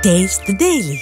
Taste the Daily.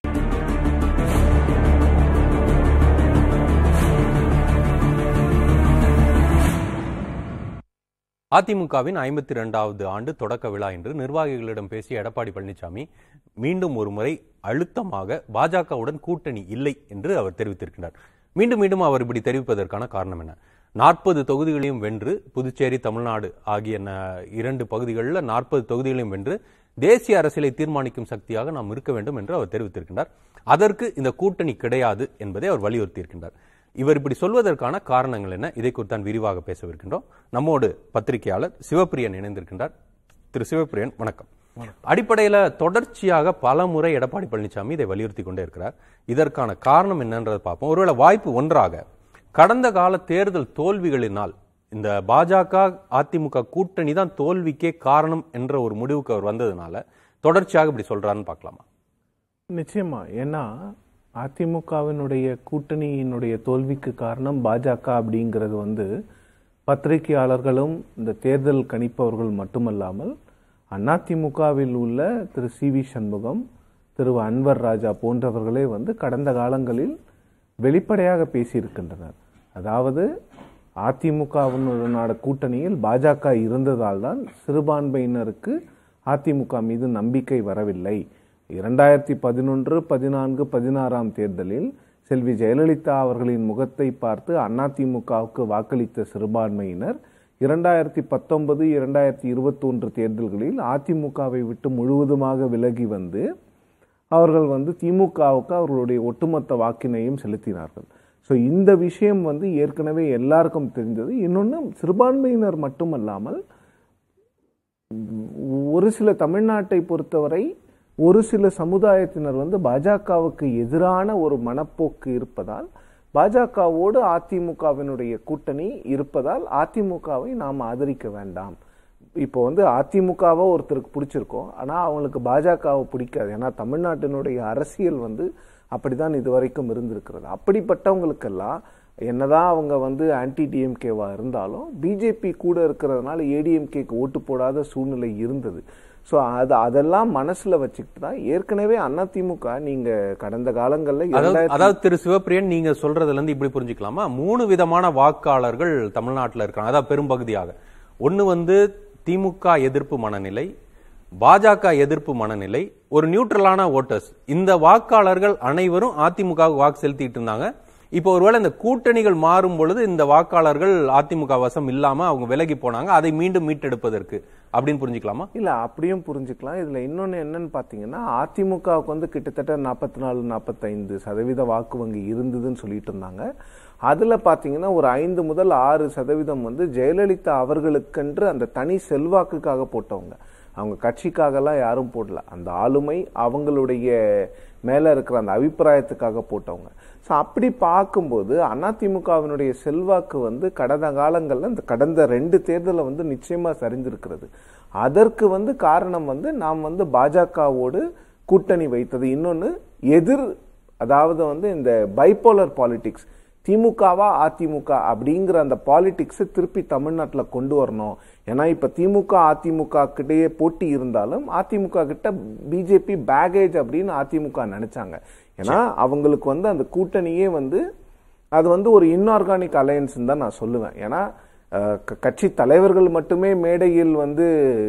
அதிமுகவின் ஐம்பத்தி இரண்டாவது ஆண்டு தொடக்க விழா என்று நிர்வாகிகளிடம் பேசிய எடப்பாடி பழனிசாமி மீண்டும் ஒரு முறை அழுத்தமாக பாஜகவுடன் கூட்டணி இல்லை என்று அவர் தெரிவித்திருக்கிறார் மீண்டும் மீண்டும் அவர் இப்படி தெரிவிப்பதற்கான காரணம் என்ன நாற்பது தொகுதிகளையும் வென்று புதுச்சேரி தமிழ்நாடு ஆகிய ந- இரண்டு பகுதிகளில் நாற்பது தொகுதிகளையும் வென்று தேசிய அரசியலை தீர்மானிக்கும் சக்தியாக நாம் இருக்க வேண்டும் என்று அவர் தெரிவித்திருக்கின்றார் அதற்கு இந்த கூட்டணி கிடையாது என்பதை அவர் வலியுறுத்தியிருக்கின்றார் இவர் இப்படி சொல்வதற்கான காரணங்கள் என்ன இதை குறித்து தான் விரிவாக பேசவிருக்கின்றோம் நம்மோடு பத்திரிகையாளர் சிவப்பிரியன் இணைந்திருக்கின்றார் திரு சிவப்பிரியன் வணக்கம் அடிப்படையில தொடர்ச்சியாக பல முறை எடப்பாடி பழனிசாமி இதை வலியுறுத்தி கொண்டே இருக்கிறார் இதற்கான காரணம் என்னன்றதை பார்ப்போம் ஒருவேளை வாய்ப்பு ஒன்றாக கடந்த கால தேர்தல் தோல்விகளினால் இந்த பாஜக அதிமுக கூட்டணி தான் தோல்விக்கே காரணம் என்ற ஒரு முடிவுக்கு அவர் வந்ததுனால தொடர்ச்சியாக இப்படி சொல்றாருன்னு பார்க்கலாமா நிச்சயமா ஏன்னா அதிமுகவினுடைய கூட்டணியினுடைய தோல்விக்கு காரணம் பாஜக அப்படிங்கிறது வந்து பத்திரிகையாளர்களும் இந்த தேர்தல் கணிப்பவர்கள் மட்டுமல்லாமல் அதிமுகவில் உள்ள திரு சி வி சண்முகம் திரு அன்வர் ராஜா போன்றவர்களே வந்து கடந்த காலங்களில் வெளிப்படையாக பேசியிருக்கின்றனர் அதாவது அதிமுகவினோட கூட்டணியில் பாஜக இருந்ததால் தான் சிறுபான்மையினருக்கு அதிமுக மீது நம்பிக்கை வரவில்லை இரண்டாயிரத்தி பதினொன்று பதினான்கு பதினாறாம் தேர்தலில் செல்வி ஜெயலலிதா அவர்களின் முகத்தை பார்த்து அதிமுகவுக்கு வாக்களித்த சிறுபான்மையினர் இரண்டாயிரத்தி பத்தொன்பது இரண்டாயிரத்தி இருபத்தொன்று தேர்தல்களில் அதிமுகவை விட்டு முழுவதுமாக விலகி வந்து அவர்கள் வந்து திமுகவுக்கு அவர்களுடைய ஒட்டுமொத்த வாக்கினையும் செலுத்தினார்கள் ஸோ இந்த விஷயம் வந்து ஏற்கனவே எல்லாருக்கும் தெரிந்தது இன்னொன்று சிறுபான்மையினர் மட்டுமல்லாமல் ஒரு சில தமிழ்நாட்டை பொறுத்தவரை ஒரு சில சமுதாயத்தினர் வந்து பாஜகவுக்கு எதிரான ஒரு மனப்போக்கு இருப்பதால் பாஜகவோடு அதிமுகவினுடைய கூட்டணி இருப்பதால் அதிமுகவை நாம் ஆதரிக்க வேண்டாம் இப்போ வந்து அதிமுகவை ஒருத்தருக்கு பிடிச்சிருக்கோம் ஆனால் அவங்களுக்கு பாஜகவை பிடிக்காது ஏன்னா தமிழ்நாட்டினுடைய அரசியல் வந்து அப்படிதான் இதுவரைக்கும் இருந்திருக்கிறது அப்படிப்பட்டவங்களுக்கெல்லாம் என்னதான் அவங்க வந்து ஆன்டி டிஎம்கேவா இருந்தாலும் பிஜேபி கூட இருக்கிறதுனால ஏடிஎம்கேக்கு ஓட்டு போடாத சூழ்நிலை இருந்தது ஸோ அது அதெல்லாம் மனசுல வச்சுக்கிட்டு தான் ஏற்கனவே அதிமுக நீங்க கடந்த காலங்களில் அதாவது அதாவது திரு சிவப்பிரியன் நீங்க சொல்றதுல இருந்து இப்படி புரிஞ்சுக்கலாமா மூணு விதமான வாக்காளர்கள் தமிழ்நாட்டில் இருக்காங்க அதாவது பெரும்பகுதியாக ஒன்னு வந்து திமுக எதிர்ப்பு மனநிலை பாஜக எதிர்ப்பு மனநிலை ஒரு நியூட்ரலான ஓட்டர்ஸ் இந்த வாக்காளர்கள் அனைவரும் அதிமுகவுக்கு வாக்கு செலுத்திட்டு இருந்தாங்க இப்போ ஒருவேளை இந்த கூட்டணிகள் மாறும் பொழுது இந்த வாக்காளர்கள் அதிமுக வசம் இல்லாம அவங்க விலகி போனாங்க அதை மீண்டும் மீட்டெடுப்பதற்கு அப்படின்னு புரிஞ்சுக்கலாமா இல்ல அப்படியும் புரிஞ்சுக்கலாம் இதுல இன்னொன்னு என்னன்னு பாத்தீங்கன்னா அதிமுகவுக்கு வந்து கிட்டத்தட்ட நாற்பத்தி நாலு நாற்பத்தைந்து சதவீத வாக்கு வங்கி இருந்ததுன்னு சொல்லிட்டு இருந்தாங்க அதுல பாத்தீங்கன்னா ஒரு ஐந்து முதல் ஆறு சதவீதம் வந்து ஜெயலலிதா அவர்களுக்கென்று அந்த தனி செல்வாக்குக்காக போட்டவங்க அவங்க கட்சிக்காகலாம் யாரும் போடல அந்த ஆளுமை அவங்களுடைய மேல இருக்கிற அந்த அபிப்பிராயத்துக்காக போட்டவங்க ஸோ அப்படி பார்க்கும்போது அதிமுகவினுடைய செல்வாக்கு வந்து கடந்த காலங்களில் இந்த கடந்த ரெண்டு தேர்தலில் வந்து நிச்சயமா சரிந்திருக்கிறது அதற்கு வந்து காரணம் வந்து நாம் வந்து பாஜகவோடு கூட்டணி வைத்தது இன்னொன்று எதிர் அதாவது வந்து இந்த பைப்போலர் பாலிடிக்ஸ் திமுகவா அதிமுக அப்படிங்கிற அந்த பாலிடிக்ஸை திருப்பி தமிழ்நாட்டில் கொண்டு வரணும் ஏன்னா இப்ப திமுக அதிமுக கிட்டேயே போட்டி இருந்தாலும் அதிமுக கிட்ட பிஜேபி பேகேஜ் அப்படின்னு அதிமுக நினைச்சாங்க ஏன்னா அவங்களுக்கு வந்து அந்த கூட்டணியே வந்து அது வந்து ஒரு இன்ஆர்கானிக் அலையன்ஸ் தான் நான் சொல்லுவேன் ஏன்னா அஹ், க- கட்சி தலைவர்கள் மட்டுமே மேடையில் வந்து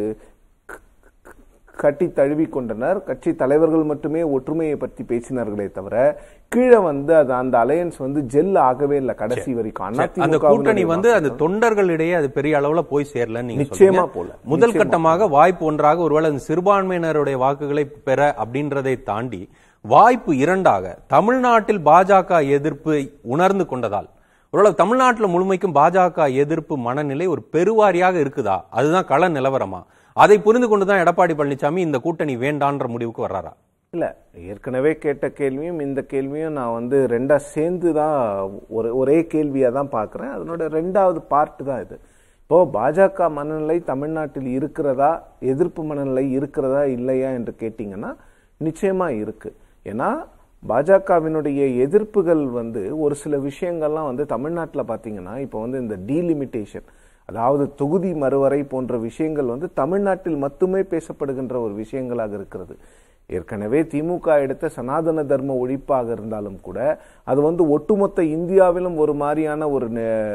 கட்டி தழுவி கொண்டனர் கட்சி தலைவர்கள் மட்டுமே ஒற்றுமையை பற்றி பேசினார்களே தவிர கீழே வந்து அது அந்த அலையன்ஸ் வந்து ஜெல் ஆகவே இல்லை கடைசி வரைக்கும் அந்த அதிமுக கூட்டணி வந்து அந்த தொண்டர்களிடையே அது பெரிய அளவுல போய் சேரலன்னு நீங்க நிச்சயமா சொல்றீங்க. போல. முதல் நிச்சயமா கட்டமாக வாய்ப்பு ஒன்றாக ஒருவேளை அந்த சிறுபான்மையினருடைய வாக்குகளை பெற அப்படின்றதை தாண்டி வாய்ப்பு இரண்டாக தமிழ்நாட்டில் பாஜக எதிர்ப்பை உணர்ந்து கொண்டதால் ஒருவேளை தமிழ்நாட்டில் முழுமைக்கும் பாஜக எதிர்ப்பு மனநிலை ஒரு பெருவாரியாக இருக்குதா அதுதான் கள நிலவரமா அதை புரிந்து கொண்டுதான் எடப்பாடி பழனிசாமி இந்த கூட்டணி வேண்டான்ற முடிவுக்கு வர்றாரா இல்ல ஏற்கனவே கேட்ட கேள்வியும் இந்த கேள்வியும் நான் வந்து ரெண்டா சேர்ந்து தான் ஒரு ஒரே கேள்வியா தான் பார்க்கிறேன் அதனோட ரெண்டாவது பார்ட் தான் இது இப்போ பாஜக மனநிலை தமிழ்நாட்டில் இருக்கிறதா எதிர்ப்பு மனநிலை இருக்கிறதா இல்லையா என்று கேட்டீங்கன்னா நிச்சயமா இருக்கு ஏன்னா பாஜகவினுடைய எதிர்ப்புகள் வந்து ஒரு சில விஷயங்கள்லாம் வந்து தமிழ்நாட்டில் பார்த்தீங்கன்னா இப்போ வந்து இந்த டீலிமிட்டேஷன் அதாவது தொகுதி மறுவரை போன்ற விஷயங்கள் வந்து தமிழ்நாட்டில் மட்டுமே பேசப்படுகின்ற ஒரு விஷயங்களாக இருக்கிறது ஏற்கனவே திமுக எடுத்த சனாதன தர்ம ஒழிப்பாக இருந்தாலும் கூட அது வந்து ஒட்டுமொத்த இந்தியாவிலும் ஒரு மாதிரியான ஒரு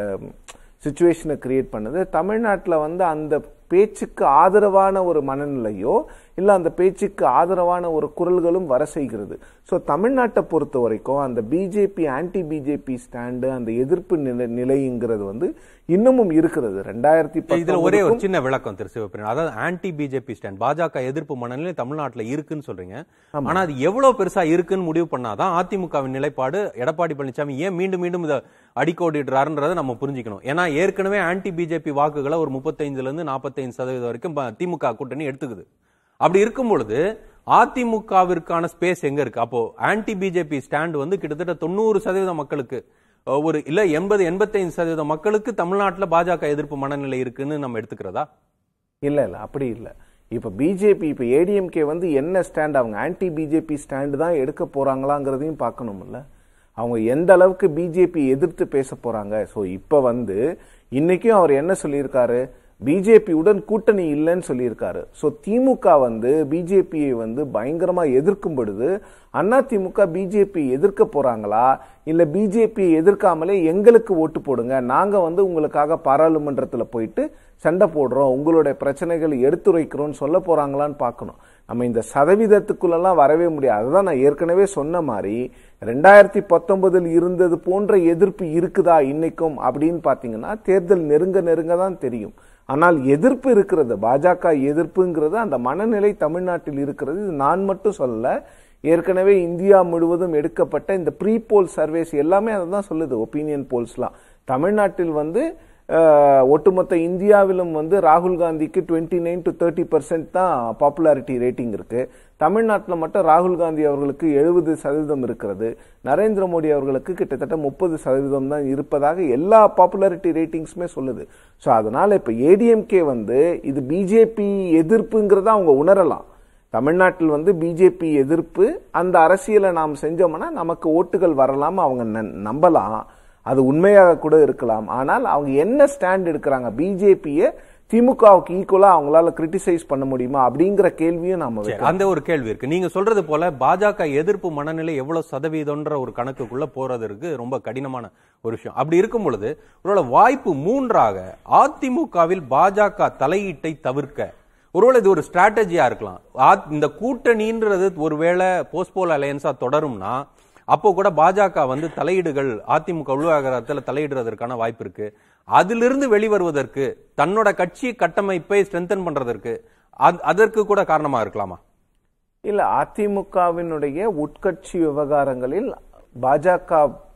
சுச்சுவேஷனை கிரியேட் பண்ணுது தமிழ்நாட்டில் வந்து அந்த பேச்சுக்கு ஆதரவான ஒரு மனநிலையோ இல்லை அந்த பேச்சுக்கு ஆதரவான ஒரு குரல்களும் வர செய்கிறது ஸோ தமிழ்நாட்டை பொறுத்த வரைக்கும் அந்த பிஜேபி ஆன்டி பிஜேபி ஸ்டாண்டு அந்த எதிர்ப்பு நிலை நிலைங்கிறது வந்து இன்னமும் இருக்கிறது ரெண்டாயிரத்தி இதுல ஒரே ஒரு சின்ன விளக்கம் திரு சிவபிரியன் அதாவது ஆன்டி பிஜேபி ஸ்டாண்ட் பாஜக எதிர்ப்பு மனநிலை தமிழ்நாட்டுல இருக்குன்னு சொல்றீங்க ஆனா அது எவ்வளவு பெருசா இருக்குன்னு முடிவு பண்ணாதான் அதிமுகவின் நிலைப்பாடு எடப்பாடி பழனிசாமி ஏன் மீண்டும் மீண்டும் இதை அடிக்கோடிடுறாருன்றதை நம்ம புரிஞ்சுக்கணும் ஏன்னா ஏற்கனவே ஆன்டி பிஜேபி வாக்குகளை ஒரு முப்பத்தைந்துல இருந்து நாற்பத்தைந்து சதவீதம் வரைக்கும் ப- திமுக கூட்டணி எடுத்துக்குது அப்படி இருக்கும் பொழுது அதிமுகவிற்கான ஸ்பேஸ் எங்க இருக்கு அப்போ ஆன்டி பிஜேபி ஸ்டாண்ட் வந்து கிட்டத்தட்ட தொண்ணூறு சதவீத மக்களுக்கு அஹ், ஒரு இல்ல எண்பது எண்பத்தைந்து சதவீத மக்களுக்கு தமிழ்நாட்டுல பாஜக எதிர்ப்பு மனநிலை இருக்குன்னு நம்ம எடுத்துக்கிறதா இல்ல இல்ல அப்படி இல்ல இப்ப பிஜேபி இப்ப ஏடிஎம்கே வந்து என்ன ஸ்டாண்ட் அவங்க ஆன்டி பிஜேபி ஸ்டாண்ட் தான் எடுக்க போறாங்களாங்கிறதையும் பார்க்கணும்ல அவங்க எந்த அளவுக்கு பிஜேபி எதிர்த்து பேச போறாங்க சோ இப்ப வந்து இன்னைக்கும் அவர் என்ன சொல்லியிருக்காரு பிஜேபியுடன் கூட்டணி இல்லைன்னு சொல்லியிருக்காரு சோ திமுக வந்து பிஜேபியை வந்து பயங்கரமா எதிர்க்கும் பொழுது அண்ணா திமுக பிஜேபி எதிர்க்க போறாங்களா இல்ல பிஜேபியை எதிர்க்காமலே எங்களுக்கு ஓட்டு போடுங்க நாங்க வந்து உங்களுக்காக பாராளுமன்றத்துல போயிட்டு சண்டை போடுறோம் உங்களுடைய பிரச்சனைகள் எடுத்துரைக்கிறோம்னு சொல்ல போறாங்களான்னு பார்க்கணும் நம்ம இந்த சதவீதத்துக்குள்ளெல்லாம் வரவே முடியாது அதுதான் நான் ஏற்கனவே சொன்ன மாதிரி ரெண்டாயிரத்தி பத்தொன்பதில் இருந்தது போன்ற எதிர்ப்பு இருக்குதா இன்னைக்கும் அப்படின்னு பாத்தீங்கன்னா தேர்தல் நெருங்க நெருங்க தான் தெரியும் ஆனால் எதிர்ப்பு இருக்கிறது பாஜக எதிர்ப்புங்கிறது அந்த மனநிலை தமிழ்நாட்டில் இருக்கிறது இது நான் மட்டும் சொல்லல ஏற்கனவே இந்தியா முழுவதும் எடுக்கப்பட்ட இந்த ப்ரீ போல் சர்வேஸ் எல்லாமே அதை தான் சொல்லுது ஒப்பீனியன் போல்ஸ்லாம் தமிழ்நாட்டில் வந்து அஹ், ஒட்டுமொத்த இந்தியாவிலும் வந்து ராகுல் காந்திக்கு twenty nine to thirty percent தான் பாப்புலாரிட்டி ரேட்டிங் இருக்கு தமிழ்நாட்டில் மட்டும் ராகுல் காந்தி அவர்களுக்கு எழுபது சதவீதம் இருக்கிறது நரேந்திர மோடி அவர்களுக்கு கிட்டத்தட்ட முப்பது சதவீதம் தான் இருப்பதாக எல்லா பாப்புலாரிட்டி ரேட்டிங்ஸுமே சொல்லுது ஸோ அதனால இப்போ ஏடிஎம்கே வந்து இது பிஜேபி எதிர்ப்புங்கிறத அவங்க உணரலாம் தமிழ்நாட்டில் வந்து பிஜேபி எதிர்ப்பு அந்த அரசியலை நாம் செஞ்சோம்னா நமக்கு ஓட்டுகள் வரலாம் அவங்க ந- நம்பலாம் அது உண்மையாக கூட இருக்கலாம் ஆனால் அவங்க என்ன ஸ்டாண்ட் எடுக்கிறாங்க பிஜேபியை திமுகவுக்கு ஈக்குவலா அவங்களால கிரிட்டிசைஸ் பண்ண முடியுமா அப்படிங்கிற கேள்வியும் நாம சரி, வைக்கலாம் அந்த ஒரு கேள்வி இருக்கு நீங்க சொல்றது போல பாஜக எதிர்ப்பு மனநிலை எவ்வளவு சதவீதம்ன்ற ஒரு கணக்குக்குள்ள போறதற்கு ரொம்ப கடினமான ஒரு விஷயம் அப்படி இருக்கும் பொழுது ஒருவேளை வாய்ப்பு மூன்றாக அதிமுகவில் பாஜக தலையீட்டை தவிர்க்க ஒருவேளை இது ஒரு ஸ்ட்ராட்டஜியா இருக்கலாம் ஆ- இந்த கூட்டணின்றது ஒருவேளை போஸ்ட்போல் அலையன்ஸா தொடரும்னா அப்போ கூட பாஜக வந்து தலையீடுகள் அதிமுக உள்விவகாரத்தில் தலையிடுறதற்கான வாய்ப்பு இருக்கு அதிலிருந்து வெளிவருவதற்கு தன்னோட கட்சி கட்டமைப்பை ஸ்ட்ரென்தன் பண்றதற்கு அத்- அதற்கு கூட காரணமா இருக்கலாமா இல்ல அதிமுகவினுடைய உட்கட்சி விவகாரங்களில் பாஜக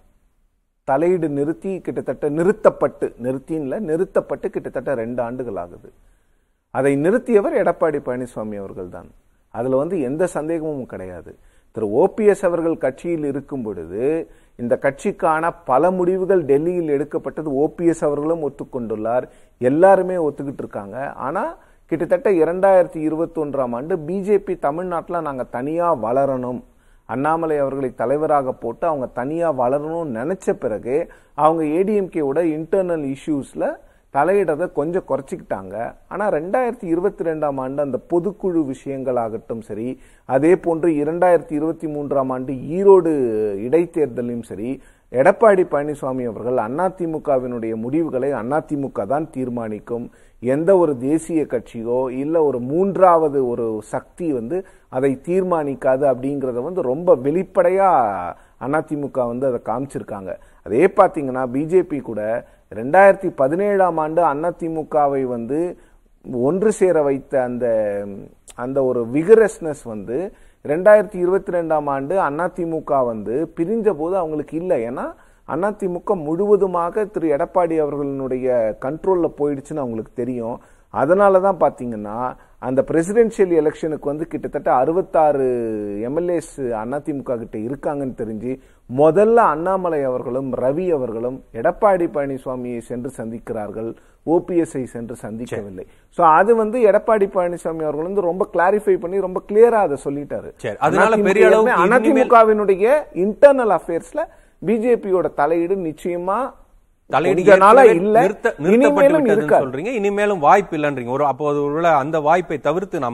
தலையீடு நிறுத்தி கிட்டத்தட்ட நிறுத்தப்பட்டு நிறுத்தின்ல நிறுத்தப்பட்டு கிட்டத்தட்ட ரெண்டு ஆண்டுகள் ஆகுது அதை நிறுத்தியவர் எடப்பாடி பழனிசாமி அவர்கள் தான் அதுல வந்து எந்த சந்தேகமும் கிடையாது திரு ஓபிஎஸ் அவர்கள் கட்சியில் இருக்கும் பொழுது இந்த கட்சிக்கான பல முடிவுகள் டெல்லியில் எடுக்கப்பட்டது ஓபிஎஸ் அவர்களும் ஒத்துக்கொண்டுள்ளார் எல்லாருமே ஒத்துக்கிட்டு இருக்காங்க ஆனா கிட்டத்தட்ட இரண்டாயிரத்தி இருபத்தி ஒன்றாம் ஆண்டு பிஜேபி தமிழ்நாட்டில் நாங்க தனியா வளரணும் அண்ணாமலை அவர்களை தலைவராக போட்டு அவங்க தனியா வளரணும்னு நினைச்ச பிறகு அவங்க ஏடிஎம்கேவோட இன்டர்னல் இஷ்யூஸ்ல தலையிடதை கொஞ்சம் குறைச்சிக்கிட்டாங்க ஆனா ரெண்டாயிரத்தி இருபத்தி ரெண்டாம் ஆண்டு அந்த பொதுக்குழு விஷயங்களாகட்டும் சரி அதே போன்று இரண்டாயிரத்தி இருபத்தி மூன்றாம் ஆண்டு ஈரோடு இடைத்தேர்தலையும் சரி எடப்பாடி பழனிசாமி அவர்கள் அதிமுகவினுடைய முடிவுகளை அதிமுக தான் தீர்மானிக்கும் எந்த ஒரு தேசிய கட்சியோ இல்ல ஒரு மூன்றாவது ஒரு சக்தி வந்து அதை தீர்மானிக்காது அப்படிங்கறத வந்து ரொம்ப வெளிப்படையா அதிமுக வந்து அதை காமிச்சிருக்காங்க அதே பாத்தீங்கன்னா பிஜேபி கூட ரெண்டாயிரத்தி பதினேழாம் ஆண்டு அதிமுகவை வந்து ஒன்று சேர வைத்த அந்த அந்த ஒரு விகரஸ்னஸ் வந்து ரெண்டாயிரத்தி இருபத்தி ரெண்டாம் ஆண்டு அதிமுக வந்து பிரிஞ்ச போது அவங்களுக்கு இல்லை ஏன்னா அதிமுக முழுவதுமாக திரு எடப்பாடி அவர்களுடைய கண்ட்ரோல்ல போயிடுச்சுன்னு அவங்களுக்கு தெரியும் அதனால தான் பார்த்தீங்கன்னா அந்த பிரசிடென்ஷியல் எலெக்ஷனுக்கு வந்து கிட்டத்தட்ட அறுபத்தாறு எம்எல்ஏஸ் அதிமுக கிட்ட இருக்காங்கன்னு தெரிஞ்சு முதல்ல அண்ணாமலை அவர்களும் ரவி அவர்களும் எடப்பாடி பழனிசாமியை சென்று சந்திக்கிறார்கள் ஓபிஎஸ்ஐ சென்று சந்திக்கவில்லை சோ அது வந்து எடப்பாடி பழனிசாமி அவர்கள் வந்து ரொம்ப கிளாரிஃபை பண்ணி ரொம்ப கிளியரா அதை சொல்லிட்டாரு சரி, அதனால பெரிய அளவுக்கு இனிமேல் அதிமுகவினுடைய இன்டர்னல் அஃபேர்ஸ்ல பிஜேபியோட தலையீடு நிச்சயமா தலையீடு கொஞ்ச நாளா ஏற்கனவே இல்ல நிறுத்த- நிறுத்தப்பட்டு இனிமேலும் விட்டதுன்னு இருக்காது சொல்றீங்க இனிமேலும் வாய்ப்பு இல்லைன்றீங்க ஒரு அப்போ ஒருவேளை அந்த வாய்ப்பை தவிர்த்து நாம்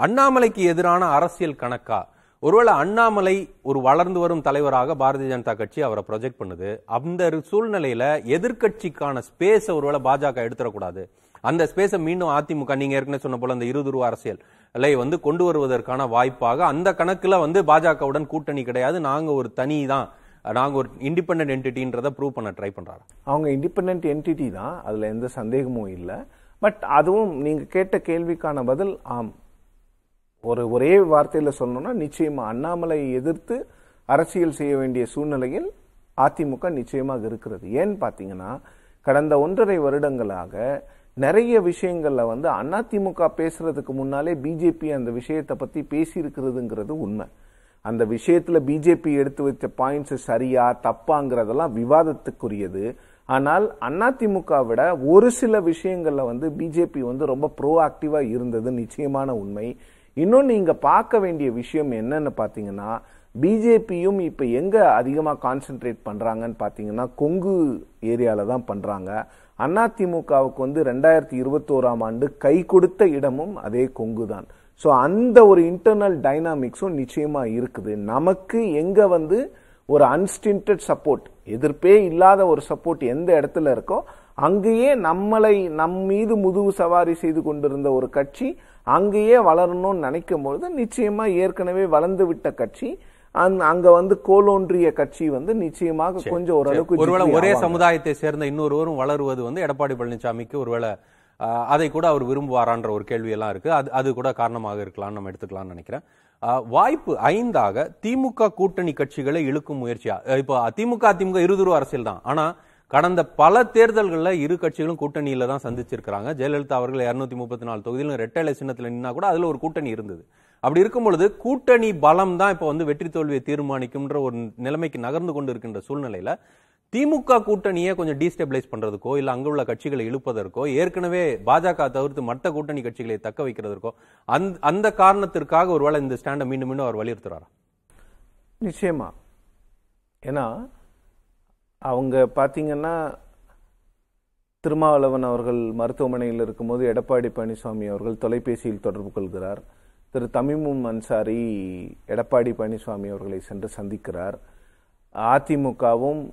அண்ணாமலைக்கு எதிரான அரசியல் கணக்கா ஒருவேளை அண்ணாமலை ஒரு வளர்ந்து வரும் தலைவராக பாரதிய ஜனதா கட்சி அவரை ப்ரொஜெக்ட் பண்ணுது அந்த ஒரு சூழ்நிலையில எதிர்க்கட்சிக்கான ஸ்பேஸ் ஒருவேளை பாஜக எடுத்துடக்கூடாது அந்த ஸ்பேஸை மீண்டும் அதிமுக நீங்க ஏற்கனவே சொன்ன போல அந்த இருதுருவ அரசியல் லை வந்து கொண்டு வருவதற்கான வாய்ப்பாக அந்த கணக்குல வந்து பாஜகவுடன் கூட்டணி கிடையாது நாங்க ஒரு தனி தான் நாங்க ஒரு இண்டிபெண்டன்ட் என்டிட்டின்றத ப்ரூவ் பண்ண ட்ரை பண்றாரு அவங்க இண்டிபெண்ட் என்டிட்டி தான் அதுல எந்த சந்தேகமும் இல்லை பட் அதுவும் நீங்க கேட்ட கேள்விக்கான பதில் ஆம் ஒரு ஒரே வார்த்தையில சொல்லணும்னா நிச்சயமா அண்ணாமலை எதிர்த்து அரசியல் செய்ய வேண்டிய சூழ்நிலையில் அதிமுக நிச்சயமாக இருக்கிறது ஏன்னு பாத்தீங்கன்னா கடந்த ஒன்றரை வருடங்களாக நிறைய விஷயங்கள்ல வந்து அதிமுக பேசுறதுக்கு முன்னாலே பிஜேபி அந்த விஷயத்தை பத்தி பேசி இருக்கிறதுங்கிறது உண்மை அந்த விஷயத்துல பிஜேபி எடுத்து வச்ச பாயிண்ட்ஸ் சரியா தப்பாங்கிறதெல்லாம் விவாதத்துக்குரியது ஆனால் அதிமுக விட ஒரு சில விஷயங்கள்ல வந்து பிஜேபி வந்து ரொம்ப ப்ரோஆக்டிவா இருந்தது நிச்சயமான உண்மை இன்னொன்னு இங்க பார்க்க வேண்டிய விஷயம் என்னன்னு பாத்தீங்கன்னா பிஜேபியும் இப்ப எங்க அதிகமா கான்சென்ட்ரேட் பண்றாங்கன்னு பாத்தீங்கன்னா கொங்கு ஏரியால தான் பண்றாங்க அதிமுகவுக்கு வந்து ரெண்டாயிரத்தி இருபத்தோராம் ஆண்டு கை கொடுத்த இடமும் அதே கொங்கு தான் ஸோ அந்த ஒரு இன்டர்னல் டைனாமிக்ஸும் நிச்சயமா இருக்குது நமக்கு எங்க வந்து ஒரு அன்ஸ்டின்டட் சப்போர்ட் எதிர்ப்பே இல்லாத ஒரு சப்போர்ட் எந்த இடத்துல இருக்கோ அங்கேயே நம்மளை நம் மீது முதுகு சவாரி செய்து கொண்டிருந்த ஒரு கட்சி அங்கேயே வளரணும்னு நினைக்கும் பொழுது நிச்சயமா ஏற்கனவே வளர்ந்து விட்ட கட்சி அங்க- அங்க வந்து கோலோன்றிய கட்சி வந்து நிச்சயமாக கொஞ்சம் ஓரளவுக்கு ஒருவேளை ஜிக்லி ஒரே ஆவாங்க. சமுதாயத்தை சேர்ந்த இன்னொருவரும் வளருவது வந்து எடப்பாடி பழனிசாமிக்கு ஒருவேளை ஆஹ், அதை கூட அவர் விரும்புவாரான்ற ஒரு கேள்வி எல்லாம் இருக்கு அது அது கூட காரணமாக இருக்கலாம் நம்ம எடுத்துக்கலாம்னு நினைக்கிறேன் ஆஹ், வாய்ப்பு ஐந்தாக திமுக கூட்டணி கட்சிகளை இழுக்கும் முயற்சியா அஹ், இப்போ திமுக அதிமுக இருதுருவ அரசியல் தான் ஆனா கடந்த பல தேர்தல்களில் இரு கட்சிகளும் கூட்டணியில தான் சந்திச்சிருக்கிறாங்க ஜெயலலிதா அவர்கள் இருநூத்தி முப்பத்தி நாலு தொகுதியிலும் ரெட்டை சின்னத்துல நின்னா கூட அதுல ஒரு கூட்டணி இருந்தது அப்படி இருக்கும் பொழுது கூட்டணி பலம் தான் இப்ப வந்து வெற்றி தோல்வியை தீர்மானிக்கும்ன்ற ஒரு நிலைமைக்கு நகர்ந்து கொண்டு இருக்கின்ற சூழ்நிலையில திமுக கூட்டணியை கொஞ்சம் டீஸ்டெபிளைஸ் பண்றதுக்கோ இல்ல அங்க உள்ள கட்சிகளை இழுப்பதற்கோ ஏற்கனவே பாஜக தவிர்த்து மற்ற கூட்டணி கட்சிகளை தக்க வைக்கிறதற்கோ அந்த அந்த காரணத்திற்காக ஒருவேளை இந்த ஸ்டாண்டை மீண்டும் மீண்டும் அவர் வலியுறுத்துறாரா நிச்சயமா ஏன்னா அவங்க பார்த்தீங்கன்னா திருமாவளவன் அவர்கள் மருத்துவமனையில் இருக்கும்போது எடப்பாடி பழனிசாமி அவர்கள் தொலைபேசியில் தொடர்பு கொள்கிறார் திரு தமிமும் அன்சாரி எடப்பாடி பழனிசாமி அவர்களை சென்று சந்திக்கிறார் அதிமுகவும்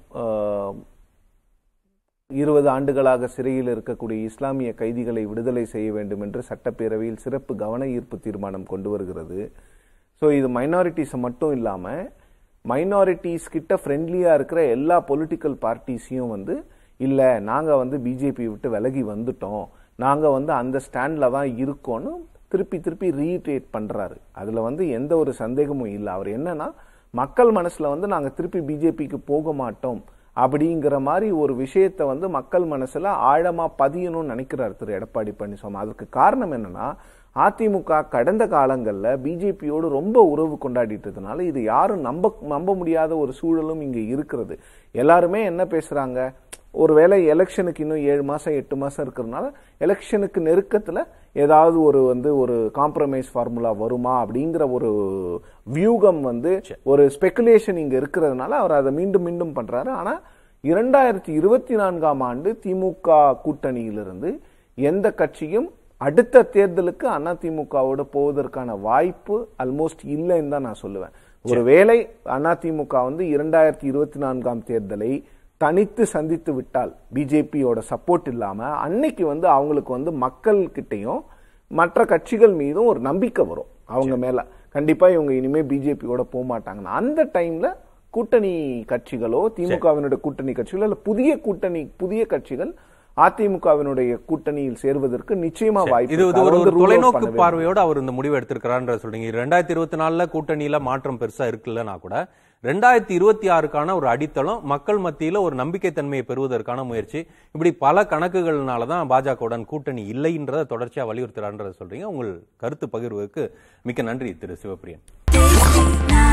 இருபது ஆண்டுகளாக சிறையில் இருக்கக்கூடிய இஸ்லாமிய கைதிகளை விடுதலை செய்ய வேண்டும் என்று சட்டப்பேரவையில் சிறப்பு கவன ஈர்ப்பு தீர்மானம் கொண்டு வருகிறது ஸோ இது மைனாரிட்டிஸை மட்டும் இல்லாமல் மைனாரிட்டிஸ் கிட்ட ஃப்ரெண்ட்லியாக இருக்கிற எல்லா பொலிட்டிக்கல் பார்ட்டிஸையும் வந்து இல்லை நாங்கள் வந்து பிஜேபி விட்டு விலகி வந்துட்டோம் நாங்கள் வந்து அந்த ஸ்டாண்டில் தான் இருக்கோன்னு திருப்பி திருப்பி ரீட்ரேட் பண்ணுறாரு அதில் வந்து எந்த ஒரு சந்தேகமும் இல்லை அவர் என்னன்னா மக்கள் மனசில் வந்து நாங்கள் திருப்பி பிஜேபிக்கு போக மாட்டோம் அப்படிங்கிற மாதிரி ஒரு விஷயத்தை வந்து மக்கள் மனசுல ஆழமா பதியணும்னு நினைக்கிறார் திரு எடப்பாடி பழனிசாமி அதுக்கு காரணம் என்னன்னா அதிமுக கடந்த காலங்கள்ல பிஜேபியோடு ரொம்ப உறவு கொண்டாடிட்டதுனால இது யாரும் நம்ப நம்ப முடியாத ஒரு சூழலும் இங்க இருக்கிறது எல்லாருமே என்ன பேசுறாங்க ஒருவேளை எலெக்ஷனுக்கு இன்னும் ஏழு மாசம் எட்டு மாசம் இருக்கிறதுனால எலெக்ஷனுக்கு நெருக்கத்துல ஏதாவது ஒரு வந்து ஒரு காம்ப்ரமைஸ் ஃபார்முலா வருமா அப்படிங்கிற ஒரு வியூகம் வந்து ஒரு ஸ்பெகுலேஷன் இங்க இருக்கிறதுனால அவர் அதை மீண்டும் மீண்டும் பண்றாரு ஆனா இரண்டாயிரத்தி இருபத்தி நான்காம் ஆண்டு திமுக கூட்டணியிலிருந்து எந்த கட்சியும் அடுத்த தேர்தலுக்கு அதிமுகவோட போவதற்கான வாய்ப்பு ஆல்மோஸ்ட் இல்லைன்னு தான் நான் சொல்லுவேன் ஒருவேளை அதிமுக வந்து இரண்டாயிரத்தி இருபத்தி நான்காம் தேர்தலை தனித்து சந்தித்து விட்டால் பிஜேபியோட சப்போர்ட் இல்லாம அன்னைக்கு வந்து அவங்களுக்கு வந்து மக்கள் கிட்டையும் மற்ற கட்சிகள் மீதும் ஒரு நம்பிக்கை வரும் அவங்க மேல கண்டிப்பா இவங்க இனிமே பிஜேபியோட போக மாட்டாங்கன்னு அந்த டைம்ல கூட்டணி கட்சிகளோ திமுகவினுடைய கூட்டணி கட்சிகளோ இல்ல புதிய கூட்டணி புதிய கட்சிகள் அதிமுகவினுடைய கூட்டணியில் சேர்வதற்கு நிச்சயமா வாய்ப்பு இது இருக்கு. இது அதை ஒரு வந்து ஒரு rule out தொலைநோக்கு பண்ணவே பார்வையோட அவர் இந்த முடிவு எடுத்திருக்கிறான்ற சொல்றீங்க ரெண்டாயிரத்தி இருபத்தி நாலுல கூட்டணியில மாற்றம் பெருசா இருக்குல்லனா கூட ரெண்டாயிரத்தி இருபத்தி ஆறுக்கான ஒரு அடித்தளம் மக்கள் மத்தியில ஒரு நம்பிக்கைத்தன்மையை பெறுவதற்கான முயற்சி இப்படி பல கணக்குகள்னால தான் பாஜகவுடன் கூட்டணி இல்லைன்றத தொடர்ச்சியா வலியுறுத்துறான்றத சொல்றீங்க உங்கள் கருத்து பகிர்வுக்கு மிக்க நன்றி திரு Sivapriyan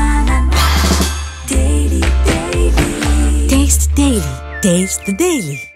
Taste Daily. Taste the Daily.